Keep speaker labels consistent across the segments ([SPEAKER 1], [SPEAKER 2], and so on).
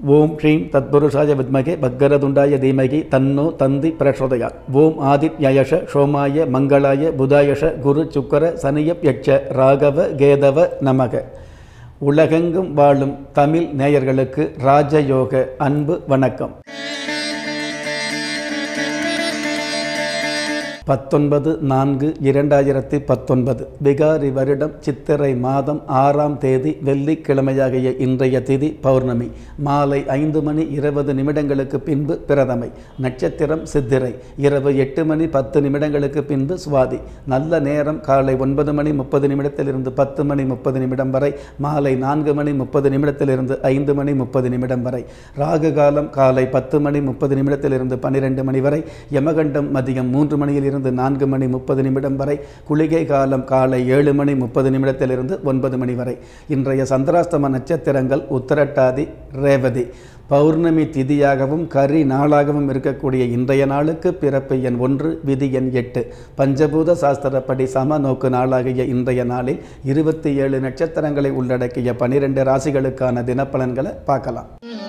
[SPEAKER 1] ஓம் ஸ்ரீம் தத்புருஷாய வித்மகே பக்கரதுண்டாய தீமகி தன்னோ தந்தி பிரசோதயா ஓம் ஆதித்யயஷ சோமாய மங்களாய புதாயஷ குரு சுக்கர சனியப் யட்ச ராகவ கேதவ நமக உலகெங்கும் வாழும் தமிழ் நேயர்களுக்கு ராஜயோக அன்பு வணக்கம் பத்தொன்பது நான்கு இரண்டாயிரத்தி பத்தொன்பது பிகாரி வருடம் சித்திரை மாதம் ஆறாம் தேதி வெள்ளிக்கிழமையாகிய இன்றைய திதி பௌர்ணமி மாலை ஐந்து மணி இருபது நிமிடங்களுக்கு பின்பு பிரதமை நட்சத்திரம் சித்திரை இரவு எட்டு மணி பத்து நிமிடங்களுக்கு பின்பு சுவாதி நல்ல நேரம் காலை ஒன்பது மணி முப்பது நிமிடத்திலிருந்து பத்து மணி முப்பது நிமிடம் வரை மாலை நான்கு மணி முப்பது நிமிடத்திலிருந்து ஐந்து மணி முப்பது நிமிடம் வரை ராகு காலம் காலை பத்து மணி முப்பது நிமிடத்திலிருந்து பன்னிரெண்டு மணி வரை யமகண்டம் மதியம் மூன்று மணியில் இருந்து நான்கு மணி முப்பது நிமிடம் வரை குளிகை காலம் காலை ஏழு மணி முப்பது நிமிடத்திலிருந்து ஒன்பது மணி வரை இன்றைய சந்திராஸ்தம நட்சத்திரங்கள் உத்தரட்டாதி ரேவதி பௌர்ணமி திதியாகவும் கரி நாளாகவும் இருக்கக்கூடிய இன்றைய நாளுக்கு பிறப்பு எண் ஒன்று விதி எண் எட்டு பஞ்சபூத சாஸ்திரப்படி சம நோக்கு நாளாகிய இன்றைய நாளில் இருபத்தி ஏழு நட்சத்திரங்களை உள்ளடக்கிய பனிரெண்டு ராசிகளுக்கான தினப்பலன்களை பார்க்கலாம்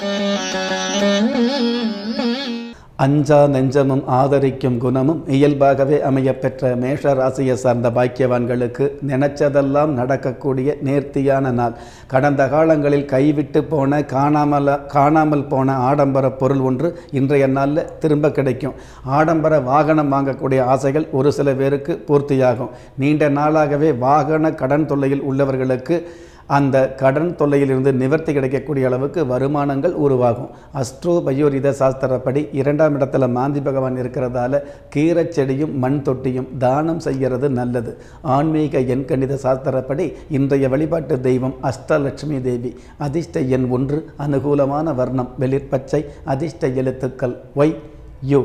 [SPEAKER 1] அஞ்சா நெஞ்சமும் ஆதரிக்கும் குணமும் இயல்பாகவே அமையப்பெற்ற மேஷ ராசியை சார்ந்த பாக்கியவான்களுக்கு நினைச்சதெல்லாம் நடக்கக்கூடிய நேர்த்தியான நாள் கடந்த காலங்களில் கைவிட்டு போன காணாமல காணாமல் போன ஆடம்பர பொருள் ஒன்று இன்றைய நாளில் திரும்ப கிடைக்கும் ஆடம்பர வாகனம் வாங்கக்கூடிய ஆசைகள் ஒரு சில பேருக்கு பூர்த்தியாகும் நீண்ட நாளாகவே வாகன கடன் தொல்லையில் உள்ளவர்களுக்கு அந்த கடன் தொல்லையிலிருந்து நிவர்த்தி கிடைக்கக்கூடிய அளவுக்கு வருமானங்கள் உருவாகும் அஸ்ட்ரோ பயோரித சாஸ்திரப்படி இரண்டாம் இடத்துல மாந்தி பகவான் இருக்கிறதால கீரை செடியும் மண் தொட்டியும் தானம் செய்கிறது நல்லது ஆன்மீக எண் கணித சாஸ்திரப்படி இன்றைய வழிபாட்டு தெய்வம் அஷ்டலட்சுமி தேவி அதிர்ஷ்ட எண் ஒன்று அனுகூலமான வர்ணம் வெளிர்பச்சை அதிர்ஷ்ட எழுத்துக்கள் ஒய் யு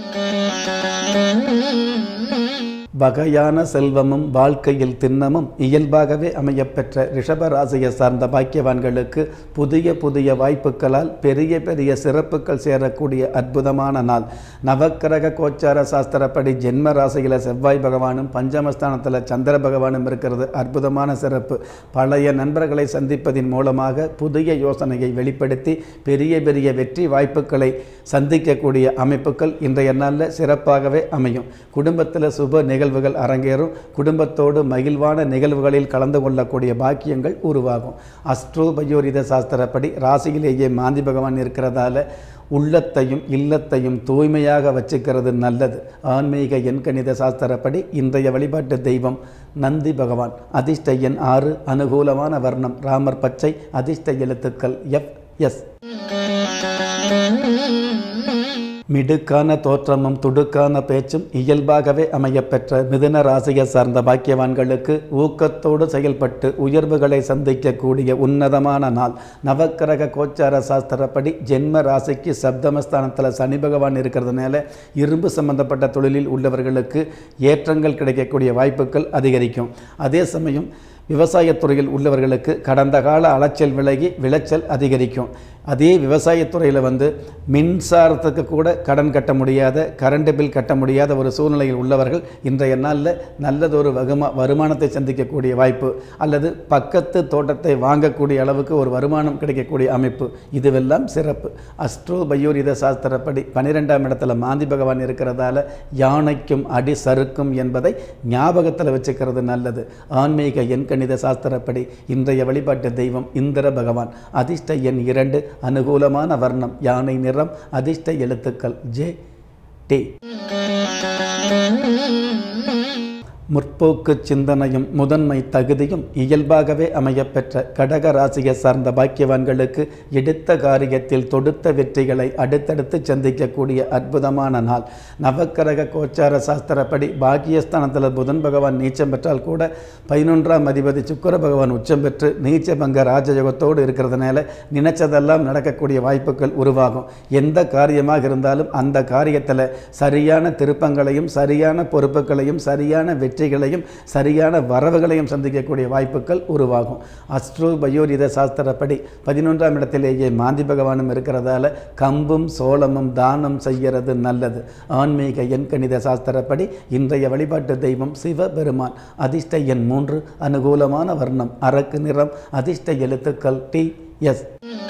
[SPEAKER 1] வகையான செல்வமும் வாழ்க்கையில் திண்ணமும் இயல்பாகவே அமையப்பெற்ற ரிஷபராசியை சார்ந்த பாக்கியவான்களுக்கு புதிய புதிய வாய்ப்புகளால் பெரிய பெரிய சிறப்புகள் சேரக்கூடிய அற்புதமான நாள் நவக்கிரக கோச்சார சாஸ்திரப்படி ஜென்ம ராசியில் செவ்வாய் பகவானும் பஞ்சமஸ்தானத்தில் சந்திர பகவானும் இருக்கிறது அற்புதமான சிறப்பு பழைய நண்பர்களை சந்திப்பதின் மூலமாக புதிய யோசனையை வெளிப்படுத்தி பெரிய பெரிய வெற்றி வாய்ப்புகளை சந்திக்கக்கூடிய அமைப்புகள் இன்றைய நாளில் சிறப்பாகவே அமையும் குடும்பத்தில் சுப நிகழ்வுகள் அரங்கேறும் குடும்பத்தோடு மகிழ்வான நிகழ்வுகளில் கலந்து கொள்ளக்கூடிய பாக்கியங்கள் உருவாகும் அஸ்ட்ரோ பயோரித சாஸ்திரப்படி ராசியிலேயே மாந்தி பகவான் இருக்கிறதால உள்ளத்தையும் இல்லத்தையும் தூய்மையாக வச்சுக்கிறது நல்லது ஆன்மீக எண்கணித சாஸ்திரப்படி இன்றைய வழிபாட்டு தெய்வம் நந்தி பகவான் அதிர்ஷ்ட எண் ஆறு அனுகூலமான வர்ணம் ராமர் பச்சை அதிர்ஷ்ட எழுத்துக்கள் எஃப் எஸ் மிடுக்கான தோற்றமும் துடுக்கான பேச்சும் இயல்பாகவே அமையப்பெற்ற மிதுன ராசியை சார்ந்த பாக்கியவான்களுக்கு ஊக்கத்தோடு செயல்பட்டு உயர்வுகளை சந்திக்கக்கூடிய உன்னதமான நாள் நவக்கிரக கோச்சார சாஸ்திரப்படி ஜென்ம ராசிக்கு சப்தமஸ்தானத்தில் சனி பகவான் இருக்கிறதுனால இரும்பு சம்பந்தப்பட்ட தொழிலில் உள்ளவர்களுக்கு ஏற்றங்கள் கிடைக்கக்கூடிய வாய்ப்புகள் அதிகரிக்கும் அதே சமயம் விவசாயத்துறையில் உள்ளவர்களுக்கு கடந்த கால அலைச்சல் விலகி விளைச்சல் அதிகரிக்கும் அதே விவசாயத்துறையில் வந்து மின்சாரத்துக்கு கூட கடன் கட்ட முடியாத கரண்ட் பில் கட்ட முடியாத ஒரு சூழ்நிலையில் உள்ளவர்கள் இன்றைய நாளில் நல்லதொரு வகுமா வருமானத்தை சந்திக்கக்கூடிய வாய்ப்பு அல்லது பக்கத்து தோட்டத்தை வாங்கக்கூடிய அளவுக்கு ஒரு வருமானம் கிடைக்கக்கூடிய அமைப்பு இதுவெல்லாம் சிறப்பு அஸ்ட்ரோ பயோரித சாஸ்திரப்படி பன்னிரெண்டாம் இடத்துல மாந்தி பகவான் இருக்கிறதால யானைக்கும் அடி சறுக்கும் என்பதை ஞாபகத்தில் வச்சுக்கிறது நல்லது ஆன்மீக எண்கணித சாஸ்திரப்படி இன்றைய வழிபாட்டு தெய்வம் இந்திர பகவான் அதிர்ஷ்ட எண் இரண்டு அனுகூலமான வர்ணம் யானை நிறம் அதிர்ஷ்ட எழுத்துக்கள் ஜே டி முற்போக்கு சிந்தனையும் முதன்மை தகுதியும் இயல்பாகவே அமையப்பெற்ற கடக ராசியை சார்ந்த பாக்கியவான்களுக்கு எடுத்த காரியத்தில் தொடுத்த வெற்றிகளை அடுத்தடுத்து சந்திக்கக்கூடிய அற்புதமான நாள் நவக்கிரக கோச்சார சாஸ்திரப்படி பாக்கியஸ்தானத்தில் புதன் பகவான் நீச்சம் பெற்றால் கூட பதினொன்றாம் அதிபதி சுக்கர பகவான் உச்சம் பெற்று நீச்சபங்க ராஜயோகத்தோடு இருக்கிறதுனால நினைச்சதெல்லாம் நடக்கக்கூடிய வாய்ப்புகள் உருவாகும் எந்த காரியமாக இருந்தாலும் அந்த காரியத்தில் சரியான திருப்பங்களையும் சரியான பொறுப்புகளையும் சரியான வெற்றி வெற்றிகளையும் சரியான வரவுகளையும் சந்திக்கக்கூடிய வாய்ப்புகள் உருவாகும் அஸ்ட்ரோ பயோரித சாஸ்திரப்படி பதினொன்றாம் இடத்திலேயே மாந்தி பகவானும் இருக்கிறதால கம்பும் சோளமும் தானம் செய்கிறது நல்லது ஆன்மீக எண்கணித சாஸ்திரப்படி இன்றைய வழிபாட்டு தெய்வம் சிவபெருமான் அதிர்ஷ்ட எண் மூன்று அனுகூலமான வர்ணம் அரக்கு நிறம் அதிர்ஷ்ட எழுத்துக்கள் டி எஸ்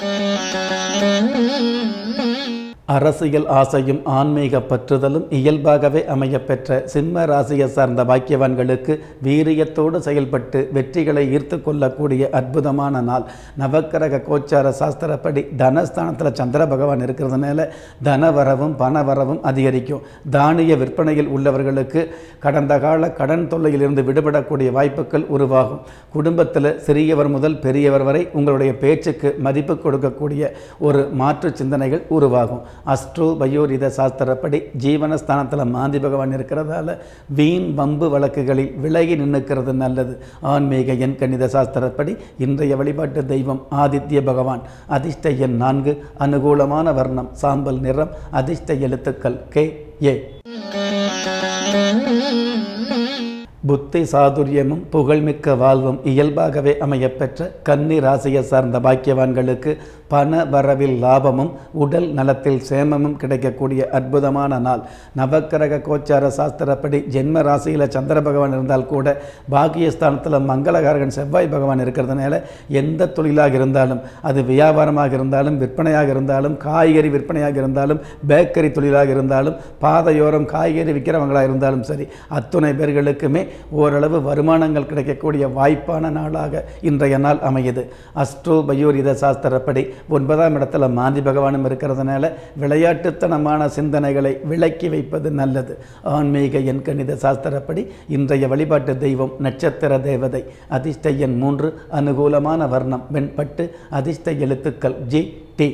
[SPEAKER 1] அரசியல் ஆசையும் ஆன்மீக பற்றுதலும் இயல்பாகவே அமையப்பெற்ற சிம்ம ராசியை சார்ந்த பாக்கியவான்களுக்கு வீரியத்தோடு செயல்பட்டு வெற்றிகளை ஈர்த்து கொள்ளக்கூடிய அற்புதமான நாள் நவக்கிரக கோச்சார சாஸ்திரப்படி தனஸ்தானத்தில் சந்திர பகவான் இருக்கிறதுனால தனவரவும் பணவரவும் அதிகரிக்கும் தானிய விற்பனையில் உள்ளவர்களுக்கு கடந்த கால கடன் தொல்லையிலிருந்து விடுபடக்கூடிய வாய்ப்புகள் உருவாகும் குடும்பத்தில் சிறியவர் முதல் பெரியவர் வரை உங்களுடைய பேச்சுக்கு மதிப்பு கொடுக்கக்கூடிய ஒரு மாற்று சிந்தனைகள் உருவாகும் அஸ்ட்ரோ பயோரித சாஸ்திரப்படி ஜீவனஸ்தானத்தில் மாந்தி பகவான் இருக்கிறதால வீண் வம்பு வழக்குகளில் விலகி நின்னுக்கிறது நல்லது ஆன்மீக எண் கணித சாஸ்திரப்படி இன்றைய வழிபாட்டு தெய்வம் ஆதித்ய பகவான் அதிர்ஷ்ட எண் நான்கு அனுகூலமான வர்ணம் சாம்பல் நிறம் அதிர்ஷ்ட எழுத்துக்கள் கே ஏ புத்தி சாதுரியமும் புகழ்மிக்க வாழ்வும் இயல்பாகவே அமையப்பெற்ற கன்னி ராசியை சார்ந்த பாக்கியவான்களுக்கு பண வரவில் லாபமும் உடல் நலத்தில் சேமமும் கிடைக்கக்கூடிய அற்புதமான நாள் நவக்கிரக கோச்சார சாஸ்திரப்படி ஜென்ம ராசியில் சந்திர பகவான் இருந்தால் கூட பாக்கியஸ்தானத்தில் மங்களகாரகன் செவ்வாய் பகவான் இருக்கிறதுனால எந்த தொழிலாக இருந்தாலும் அது வியாபாரமாக இருந்தாலும் விற்பனையாக இருந்தாலும் காய்கறி விற்பனையாக இருந்தாலும் பேக்கரி தொழிலாக இருந்தாலும் பாதையோரம் காய்கறி விற்கிறவங்களாக இருந்தாலும் சரி அத்துணை பேர்களுக்குமே ஓரளவு வருமானங்கள் கிடைக்கக்கூடிய வாய்ப்பான நாளாக இன்றைய நாள் அமையுது அஸ்ட்ரோ பயோரித சாஸ்திரப்படி ஒன்பதாம் இடத்துல மாந்தி பகவானும் இருக்கிறதுனால விளையாட்டுத்தனமான சிந்தனைகளை விலக்கி வைப்பது நல்லது ஆன்மீக எண் கணித சாஸ்திரப்படி இன்றைய வழிபாட்டு தெய்வம் நட்சத்திர தேவதை அதிர்ஷ்ட எண் மூன்று அனுகூலமான வர்ணம் வெண்பட்டு அதிர்ஷ்ட எழுத்துக்கள் ஜி டி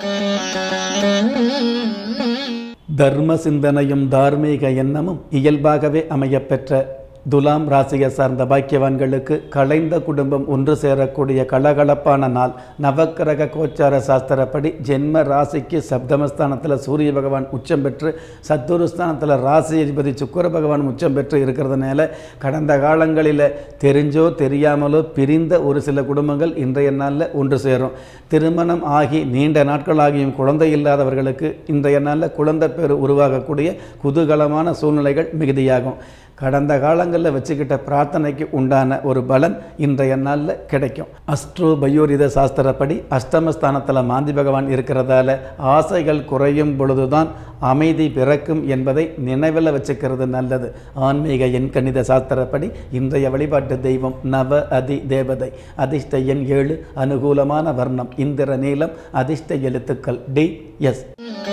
[SPEAKER 1] தர்ம சிந்தனையும் தார்மீக எண்ணமும் இயல்பாகவே அமையப்பெற்ற துலாம் ராசியை சார்ந்த பாக்கியவான்களுக்கு கலைந்த குடும்பம் ஒன்று சேரக்கூடிய கலகலப்பான நாள் நவக்கிரக கோச்சார சாஸ்திரப்படி ஜென்ம ராசிக்கு சப்தமஸ்தானத்தில் சூரிய பகவான் உச்சம் பெற்று சத்துருஸ்தானத்தில் ராசி அதிபதி சுக்கர பகவான் உச்சம் பெற்று இருக்கிறதுனால கடந்த காலங்களில் தெரிஞ்சோ தெரியாமலோ பிரிந்த ஒரு சில குடும்பங்கள் இன்றைய நாளில் ஒன்று சேரும் திருமணம் ஆகி நீண்ட நாட்களாகியும் குழந்தை இல்லாதவர்களுக்கு இன்றைய நாளில் குழந்தை பேர் உருவாகக்கூடிய குதூகலமான சூழ்நிலைகள் மிகுதியாகும் கடந்த காலங்களில் வச்சுக்கிட்ட பிரார்த்தனைக்கு உண்டான ஒரு பலன் இன்றைய நாளில் கிடைக்கும் அஸ்ட்ரோ பயோரித சாஸ்திரப்படி அஷ்டமஸ்தானத்தில் மாந்தி பகவான் இருக்கிறதால ஆசைகள் குறையும் பொழுதுதான் அமைதி பிறக்கும் என்பதை நினைவில் வச்சுக்கிறது நல்லது ஆன்மீக எண் கணித சாஸ்திரப்படி இன்றைய வழிபாட்டு தெய்வம் நவ அதி தேவதை அதிர்ஷ்ட எண் ஏழு அனுகூலமான வர்ணம் இந்திர நீளம் அதிர்ஷ்ட எழுத்துக்கள் டி எஸ்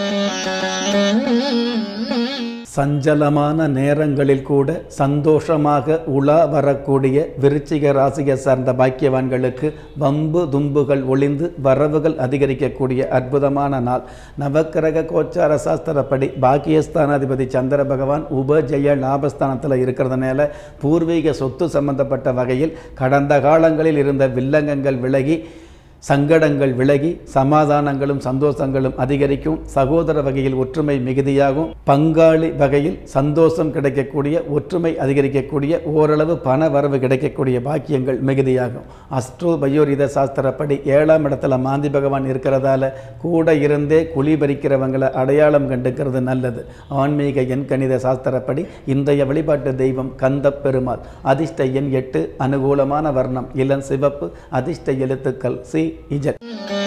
[SPEAKER 1] சஞ்சலமான நேரங்களில் கூட சந்தோஷமாக உலா வரக்கூடிய விருச்சிக ராசியை சார்ந்த பாக்கியவான்களுக்கு வம்பு தும்புகள் ஒளிந்து வரவுகள் அதிகரிக்கக்கூடிய அற்புதமான நாள் நவக்கிரக கோச்சார சாஸ்திரப்படி பாக்கியஸ்தானாதிபதி சந்திர பகவான் உபஜய லாபஸ்தானத்தில் இருக்கிறதுனால பூர்வீக சொத்து சம்பந்தப்பட்ட வகையில் கடந்த காலங்களில் இருந்த வில்லங்கங்கள் விலகி சங்கடங்கள் விலகி சமாதானங்களும் சந்தோஷங்களும் அதிகரிக்கும் சகோதர வகையில் ஒற்றுமை மிகுதியாகும் பங்காளி வகையில் சந்தோஷம் கிடைக்கக்கூடிய ஒற்றுமை அதிகரிக்கக்கூடிய ஓரளவு பண வரவு கிடைக்கக்கூடிய பாக்கியங்கள் மிகுதியாகும் அஸ்ட்ரோ பயோரித சாஸ்திரப்படி ஏழாம் இடத்துல மாந்தி பகவான் இருக்கிறதால கூட இருந்தே குழி பறிக்கிறவங்களை அடையாளம் கண்டுக்கிறது நல்லது ஆன்மீக எண் கணித சாஸ்திரப்படி இன்றைய வழிபாட்டு தெய்வம் கந்த பெருமாள் அதிர்ஷ்ட எண் எட்டு அனுகூலமான வர்ணம் இளம் சிவப்பு அதிர்ஷ்ட எழுத்துக்கள் சி இஜட்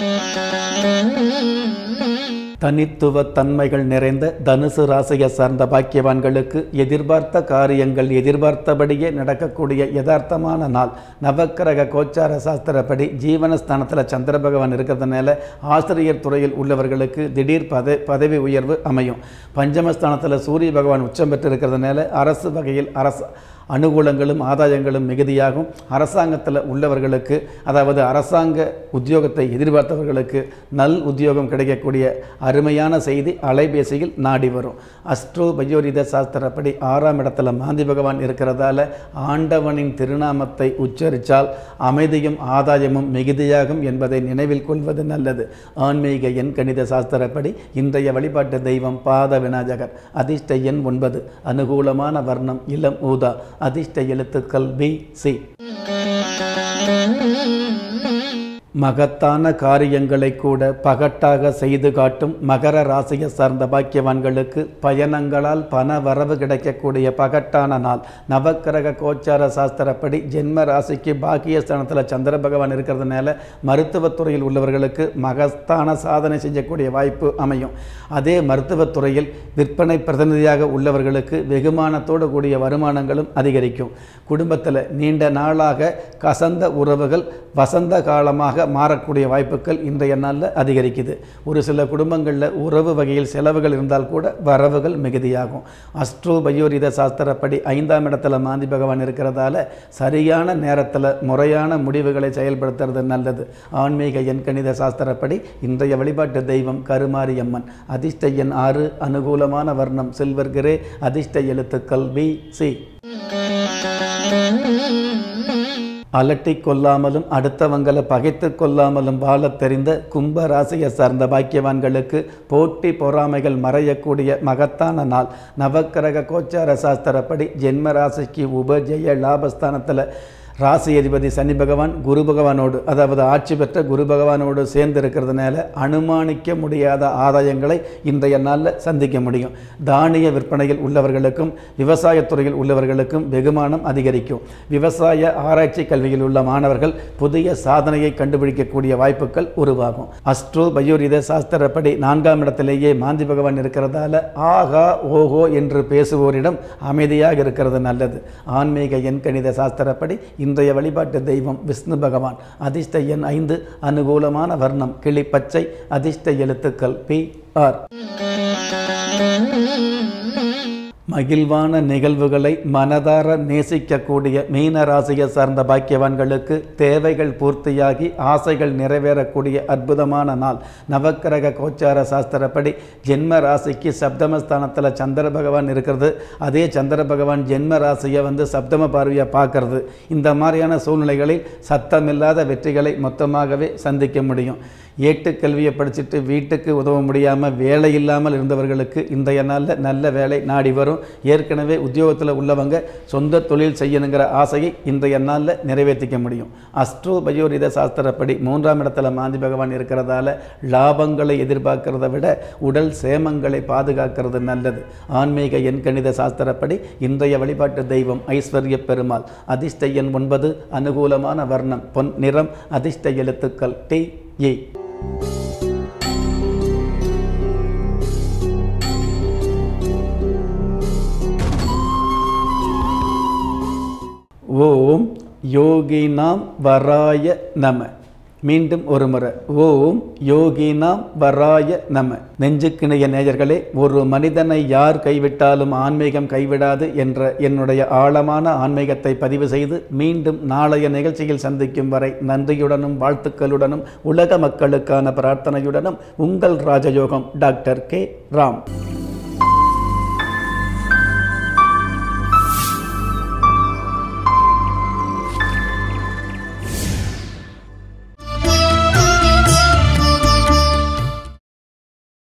[SPEAKER 1] தனித்துவ தன்மைகள் நிறைந்த தனுசு ராசியை சார்ந்த பாக்கியவான்களுக்கு எதிர்பார்த்த காரியங்கள் எதிர்பார்த்தபடியே நடக்கக்கூடிய யதார்த்தமான நாள் நவக்கிரக கோச்சார சாஸ்திரப்படி ஜீவனஸ்தானத்தில் சந்திர பகவான் இருக்கிறதுனால ஆசிரியர் துறையில் உள்ளவர்களுக்கு திடீர் பத பதவி உயர்வு அமையும் பஞ்சமஸ்தானத்தில் சூரிய பகவான் உச்சம் பெற்று இருக்கிறதுனால அரசு வகையில் அரசு அனுகூலங்களும் ஆதாயங்களும் மிகுதியாகும் அரசாங்கத்தில் உள்ளவர்களுக்கு அதாவது அரசாங்க உத்தியோகத்தை எதிர்பார்த்தவர்களுக்கு நல் உத்தியோகம் கிடைக்கக்கூடிய அருமையான செய்தி அலைபேசியில் நாடி வரும் அஸ்ட்ரோ பயோரித சாஸ்திரப்படி ஆறாம் இடத்துல மாந்தி பகவான் இருக்கிறதால ஆண்டவனின் திருநாமத்தை உச்சரித்தால் அமைதியும் ஆதாயமும் மிகுதியாகும் என்பதை நினைவில் கொள்வது நல்லது ஆன்மீக எண் கணித சாஸ்திரப்படி இன்றைய வழிபாட்டு தெய்வம் பாத விநாயகர் அதிர்ஷ்ட எண் ஒன்பது அனுகூலமான வர்ணம் இளம் ஊதா அதிர்ஷ்ட எழுத்துக்கள் பி சி மகத்தான காரியங்களை கூட பகட்டாக செய்து காட்டும் மகர ராசியை சார்ந்த பாக்கியவான்களுக்கு பயணங்களால் பண வரவு கிடைக்கக்கூடிய பகட்டான நாள் நவக்கிரக கோச்சார சாஸ்திரப்படி ஜென்ம ராசிக்கு பாக்கியஸ்தானத்தில் சந்திர பகவான் இருக்கிறதுனால மருத்துவத்துறையில் உள்ளவர்களுக்கு மகத்தான சாதனை செய்யக்கூடிய வாய்ப்பு அமையும் அதே மருத்துவத்துறையில் விற்பனை பிரதிநிதியாக உள்ளவர்களுக்கு வெகுமானத்தோடு கூடிய வருமானங்களும் அதிகரிக்கும் குடும்பத்தில் நீண்ட நாளாக கசந்த உறவுகள் வசந்த காலமாக மாறக்கூடிய வாய்ப்புகள் இன்றைய நாளில் அதிகரிக்குது ஒரு சில குடும்பங்களில் உறவு வகையில் செலவுகள் இருந்தால் கூட வரவுகள் மிகுதியாகும் அஸ்ட்ரோ பயோரித சாஸ்திரப்படி ஐந்தாம் இடத்துல மாந்தி பகவான் இருக்கிறதால சரியான நேரத்தில் முறையான முடிவுகளை செயல்படுத்துறது நல்லது ஆன்மீக எண்கணித சாஸ்திரப்படி இன்றைய வழிபாட்டு தெய்வம் கருமாரியம்மன் அதிர்ஷ்ட எண் ஆறு அனுகூலமான வர்ணம் சில்வர் கிரே அதிர்ஷ்ட எழுத்துக்கள் பி சி அலட்டிக் கொள்ளாமலும் அடுத்தவங்களை பகைத்து கொள்ளாமலும் வாழத் தெரிந்த கும்ப ராசியை சார்ந்த பாக்கியவான்களுக்கு போட்டி பொறாமைகள் மறையக்கூடிய மகத்தான நாள் நவக்கிரக கோச்சார சாஸ்திரப்படி ஜென்ம ராசிக்கு உபஜய லாபஸ்தானத்தில் ராசி அதிபதி சனி பகவான் குரு பகவானோடு அதாவது ஆட்சி பெற்ற குரு பகவானோடு சேர்ந்து இருக்கிறதுனால அனுமானிக்க முடியாத ஆதாயங்களை இன்றைய நாளில் சந்திக்க முடியும் தானிய விற்பனையில் உள்ளவர்களுக்கும் விவசாயத்துறையில் உள்ளவர்களுக்கும் வெகுமானம் அதிகரிக்கும் விவசாய ஆராய்ச்சி கல்வியில் உள்ள மாணவர்கள் புதிய சாதனையை கண்டுபிடிக்கக்கூடிய வாய்ப்புகள் உருவாகும் அஸ்ட்ரோ பயோரித சாஸ்திரப்படி நான்காம் இடத்திலேயே மாந்தி பகவான் இருக்கிறதால ஆகா ஓஹோ என்று பேசுவோரிடம் அமைதியாக இருக்கிறது நல்லது ஆன்மீக எண்கணித சாஸ்திரப்படி இன்றைய வழிபாட்டு தெய்வம் விஷ்ணு பகவான் அதிர்ஷ்ட எண் ஐந்து அனுகூலமான வர்ணம் கிளிப்பச்சை அதிர்ஷ்ட எழுத்துக்கள் பி ஆர் மகிழ்வான நிகழ்வுகளை மனதார நேசிக்கக்கூடிய மீன ராசியை சார்ந்த பாக்கியவான்களுக்கு தேவைகள் பூர்த்தியாகி ஆசைகள் நிறைவேறக்கூடிய அற்புதமான நாள் நவக்கிரக கோச்சார சாஸ்திரப்படி ஜென்ம ராசிக்கு சப்தமஸ்தானத்தில் சந்திர பகவான் இருக்கிறது அதே சந்திர பகவான் ஜென்ம ராசியை வந்து சப்தம பார்வையை பார்க்கறது இந்த மாதிரியான சூழ்நிலைகளில் சத்தமில்லாத வெற்றிகளை மொத்தமாகவே சந்திக்க முடியும் ஏட்டுக்கல்வியை படிச்சுட்டு வீட்டுக்கு உதவ முடியாமல் வேலை இல்லாமல் இருந்தவர்களுக்கு இன்றைய நாளில் நல்ல வேலை நாடி வரும் ஏற்கனவே உத்தியோகத்தில் உள்ளவங்க சொந்த தொழில் செய்யணுங்கிற ஆசையை இன்றைய நாளில் நிறைவேற்றிக்க முடியும் அஸ்ட்ரோ பயோரித சாஸ்திரப்படி மூன்றாம் இடத்துல மாந்தி பகவான் இருக்கிறதால லாபங்களை எதிர்பார்க்கிறத விட உடல் சேமங்களை பாதுகாக்கிறது நல்லது ஆன்மீக எண்கணித சாஸ்திரப்படி இன்றைய வழிபாட்டு தெய்வம் ஐஸ்வர்ய பெருமாள் அதிர்ஷ்ட எண் ஒன்பது அனுகூலமான வர்ணம் பொன் நிறம் அதிர்ஷ்ட எழுத்துக்கள் டி ஏ ஓம் யோகினாம் வராய நம மீண்டும் ஒரு முறை ஓம் யோகினாம் வராய நம நெஞ்சுக்கிணைய நேயர்களே ஒரு மனிதனை யார் கைவிட்டாலும் ஆன்மீகம் கைவிடாது என்ற என்னுடைய ஆழமான ஆன்மீகத்தை பதிவு செய்து மீண்டும் நாளைய நிகழ்ச்சியில் சந்திக்கும் வரை நன்றியுடனும் வாழ்த்துக்களுடனும் உலக மக்களுக்கான பிரார்த்தனையுடனும் உங்கள் ராஜயோகம் டாக்டர் கே ராம்